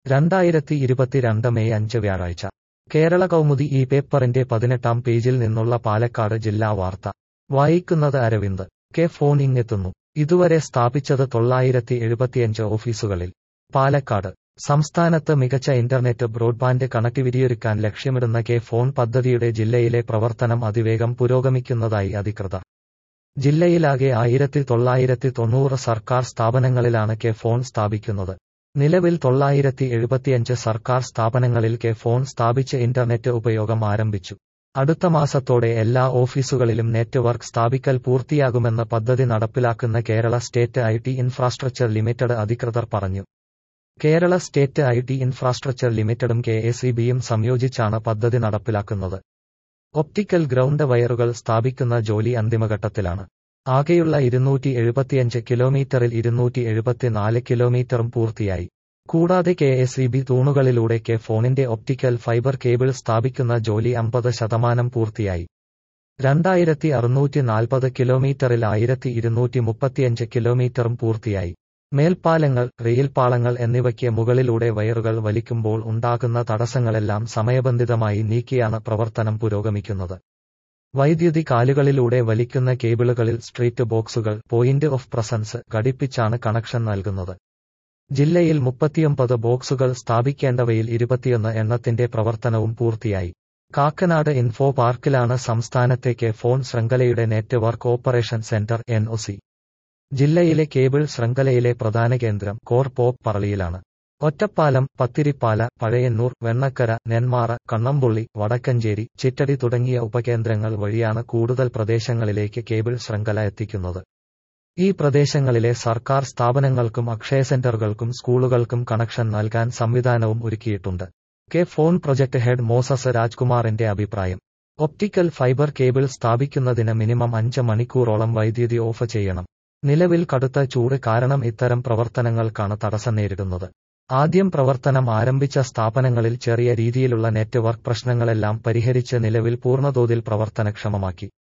രണ്ടായിരത്തി ഇരുപത്തിരണ്ട് മെയ് അഞ്ച് വ്യാഴാഴ്ച കേരള കൗമുദി ഈ പേപ്പറിന്റെ പതിനെട്ടാം പേജിൽ നിന്നുള്ള പാലക്കാട് ജില്ലാ വാർത്ത വായിക്കുന്നത് അരവിന്ദ് കെ ഫോൺ ഇങ്ങെത്തുന്നു ഇതുവരെ സ്ഥാപിച്ചത് തൊള്ളായിരത്തി എഴുപത്തിയഞ്ച് ഓഫീസുകളിൽ പാലക്കാട് സംസ്ഥാനത്ത് മികച്ച ഇന്റർനെറ്റ് ബ്രോഡ്ബാൻഡ് കണക്ടിവിറ്റിയൊരുക്കാൻ ലക്ഷ്യമിടുന്ന കെ ഫോൺ പദ്ധതിയുടെ ജില്ലയിലെ പ്രവർത്തനം അതിവേഗം പുരോഗമിക്കുന്നതായി അധികൃതർ ജില്ലയിലാകെ ആയിരത്തി തൊള്ളായിരത്തി തൊണ്ണൂറ് സർക്കാർ സ്ഥാപനങ്ങളിലാണ് കെ ഫോൺ സ്ഥാപിക്കുന്നത് നിലവിൽ തൊള്ളായിരത്തി എഴുപത്തിയഞ്ച് സർക്കാർ സ്ഥാപനങ്ങളിൽ കെ ഫോൺ സ്ഥാപിച്ച് ഇന്റർനെറ്റ് ഉപയോഗം ആരംഭിച്ചു അടുത്ത മാസത്തോടെ എല്ലാ ഓഫീസുകളിലും നെറ്റ്വർക്ക് സ്ഥാപിക്കൽ പൂർത്തിയാകുമെന്ന് പദ്ധതി നടപ്പിലാക്കുന്ന Kerala State I T Infrastructure Limited അധികൃതർ പറഞ്ഞു Kerala State I T Infrastructure ലിമിറ്റഡും കെ എസ് ഇ ബിയും സംയോജിച്ചാണ് പദ്ധതി നടപ്പിലാക്കുന്നത് ഒപ്റ്റിക്കൽ ഗ്രൗണ്ട് വയറുകൾ സ്ഥാപിക്കുന്ന ജോലി അന്തിമഘട്ടത്തിലാണ് ആകെയുള്ള ഇരുന്നൂറ്റി എഴുപത്തിയഞ്ച് കിലോമീറ്ററിൽ ഇരുന്നൂറ്റി എഴുപത്തിനാല് കിലോമീറ്ററും പൂർത്തിയായി കൂടാതെ കെ എസ് ഇ ബി തൂണുകളിലൂടെ കെ ഫോണിന്റെ ഒപ്റ്റിക്കൽ ഫൈബർ കേബിൾ സ്ഥാപിക്കുന്ന ജോലി അമ്പത് ശതമാനം പൂർത്തിയായി രണ്ടായിരത്തി അറുന്നൂറ്റി നാൽപ്പത് കിലോമീറ്ററിൽ ആയിരത്തി ഇരുന്നൂറ്റി മുപ്പത്തിയഞ്ച് കിലോമീറ്ററും പൂർത്തിയായി മേൽപ്പാലങ്ങൾ റെയിൽപാളങ്ങൾ എന്നിവയ്ക്ക് മുകളിലൂടെ വയറുകൾ വലിക്കുമ്പോൾ ഉണ്ടാകുന്ന തടസ്സങ്ങളെല്ലാം സമയബന്ധിതമായി നീക്കിയാണ് പ്രവർത്തനം പുരോഗമിക്കുന്നത് വൈദ്യുതി കാലുകളിലൂടെ വലിക്കുന്ന കേബിളുകളിൽ സ്ട്രീറ്റ് ബോക്സുകൾ പോയിന്റ് ഓഫ് പ്രസൻസ് ഘടിപ്പിച്ചാണ് കണക്ഷൻ നൽകുന്നത് ജില്ലയിൽ മുപ്പത്തിയൊമ്പത് ബോക്സുകൾ സ്ഥാപിക്കേണ്ടവയിൽ ഇരുപത്തിയൊന്ന് എണ്ണത്തിന്റെ പ്രവർത്തനവും പൂർത്തിയായി കാക്കനാട് ഇൻഫോ പാർക്കിലാണ് സംസ്ഥാനത്തേക്ക് ഫോൺ ശൃംഖലയുടെ നെറ്റ്വർക്ക് ഓപ്പറേഷൻ സെന്റർ എൻ ജില്ലയിലെ കേബിൾ ശൃംഖലയിലെ പ്രധാന കേന്ദ്രം കോർ പോപ്പ് പറളിയിലാണ് ഒറ്റപ്പാലം പത്തിരിപ്പാല പഴയന്നൂർ വെണ്ണക്കര നെന്മാറ കണ്ണമ്പുള്ളി വടക്കഞ്ചേരി ചിറ്റടി തുടങ്ങിയ ഉപകേന്ദ്രങ്ങൾ വഴിയാണ് കൂടുതൽ പ്രദേശങ്ങളിലേക്ക് കേബിൾ ശൃംഖല എത്തിക്കുന്നത് ഈ പ്രദേശങ്ങളിലെ സർക്കാർ സ്ഥാപനങ്ങൾക്കും അക്ഷയ സെന്ററുകൾക്കും സ്കൂളുകൾക്കും കണക്ഷൻ നൽകാൻ സംവിധാനവും ഒരുക്കിയിട്ടുണ്ട് K phone project head Moses രാജ്കുമാറിന്റെ അഭിപ്രായം ഒപ്റ്റിക്കൽ ഫൈബർ കേബിൾ സ്ഥാപിക്കുന്നതിന് മിനിമം അഞ്ച് മണിക്കൂറോളം വൈദ്യുതി ഓഫ് ചെയ്യണം നിലവിൽ കടുത്ത ചൂട് കാരണം ഇത്തരം പ്രവർത്തനങ്ങൾക്കാണ് തടസ്സം നേരിടുന്നത് ആദ്യം പ്രവർത്തനം ആരംഭിച്ച സ്ഥാപനങ്ങളിൽ ചെറിയ രീതിയിലുള്ള നെറ്റ്വർക്ക് പ്രശ്നങ്ങളെല്ലാം പരിഹരിച്ച് നിലവിൽ പൂർണ്ണതോതിൽ പ്രവർത്തനക്ഷമമാക്കി